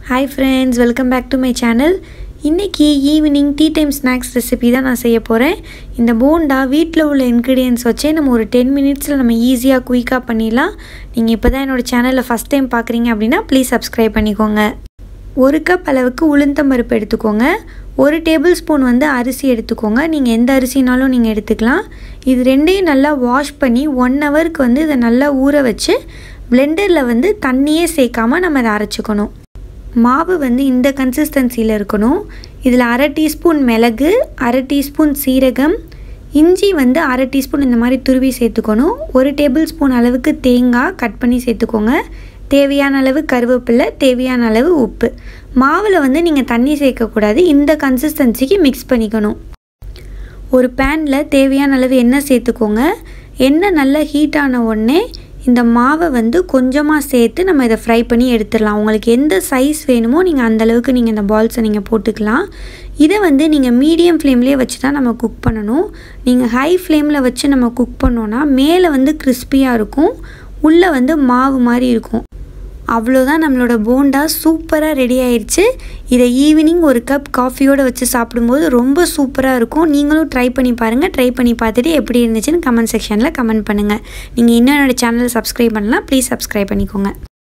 hi friends welcome back to my channel இன்றைக்கி evening tea time snacks recipe தான் நான் செய்ய போகிறேன் இந்த போண்டா வீட்டில் உள்ள இன்க்ரீடியன்ஸ் வச்சே நம்ம ஒரு டென் மினிட்ஸில் நம்ம ஈஸியாக குயிக்காக பண்ணிடலாம் நீங்கள் இப்போ தான் என்னோடய சேனலில் ஃபஸ்ட் டைம் பார்க்குறீங்க அப்படின்னா ப்ளீஸ் சப்ஸ்கிரைப் பண்ணிக்கோங்க ஒரு கப் அளவுக்கு உளுந்தம் பருப்பு எடுத்துக்கோங்க ஒரு டேபிள் ஸ்பூன் வந்து அரிசி எடுத்துக்கோங்க நீங்கள் எந்த அரிசினாலும் நீங்கள் எடுத்துக்கலாம் இது ரெண்டையும் நல்லா வாஷ் பண்ணி ஒன் ஹவருக்கு வந்து இதை நல்லா ஊற வச்சு பிளெண்டரில் வந்து தண்ணியே சேர்க்காம நம்ம இதை அரைச்சிக்கணும் மாவு வந்து இந்த கன்சிஸ்டன்சியில் இருக்கணும் இதில் அரை டீஸ்பூன் மிளகு அரை டீஸ்பூன் சீரகம் இஞ்சி வந்து அரை டீஸ்பூன் இந்த மாதிரி துருவி சேர்த்துக்கணும் ஒரு டேபிள் ஸ்பூன் அளவுக்கு தேங்காய் கட் பண்ணி சேர்த்துக்கோங்க தேவையான அளவு கருவேப்பிலை தேவையான அளவு உப்பு மாவில் வந்து நீங்கள் தண்ணி சேர்க்கக்கூடாது இந்த கன்சிஸ்டன்சிக்கு மிக்ஸ் பண்ணிக்கணும் ஒரு பேனில் தேவையான அளவு எண்ணெய் சேர்த்துக்கோங்க எண்ணெய் நல்லா ஹீட் ஆன உடனே இந்த மாவை வந்து கொஞ்சமாக சேர்த்து நம்ம இதை ஃப்ரை பண்ணி எடுத்துடலாம் உங்களுக்கு எந்த சைஸ் வேணுமோ நீங்கள் அந்தளவுக்கு நீங்கள் இந்த பால்ஸை நீங்கள் போட்டுக்கலாம் இதை வந்து நீங்கள் மீடியம் ஃப்ளேம்லேயே வச்சு தான் நம்ம குக் பண்ணணும் நீங்கள் ஹை ஃப்ளேமில் வச்சு நம்ம குக் பண்ணோன்னா மேலே வந்து கிறிஸ்பியாக இருக்கும் உள்ளே வந்து மாவு மாதிரி இருக்கும் அவ்வளோதான் நம்மளோட போண்டா சூப்பராக ரெடி ஆயிடுச்சு இதை ஈவினிங் ஒரு கப் காஃபியோடு வச்சு சாப்பிடும்போது ரொம்ப சூப்பராக இருக்கும் நீங்களும் ட்ரை பண்ணி பாருங்கள் ட்ரை பண்ணி பார்த்துட்டு எப்படி இருந்துச்சுன்னு கமெண்ட் செக்ஷனில் கமெண்ட் பண்ணுங்கள் நீங்கள் இன்னும் என்னோடய சேனலை சப்ஸ்கிரைப் பண்ணலாம் ப்ளீஸ் சப்ஸ்கிரைப் பண்ணிக்கோங்க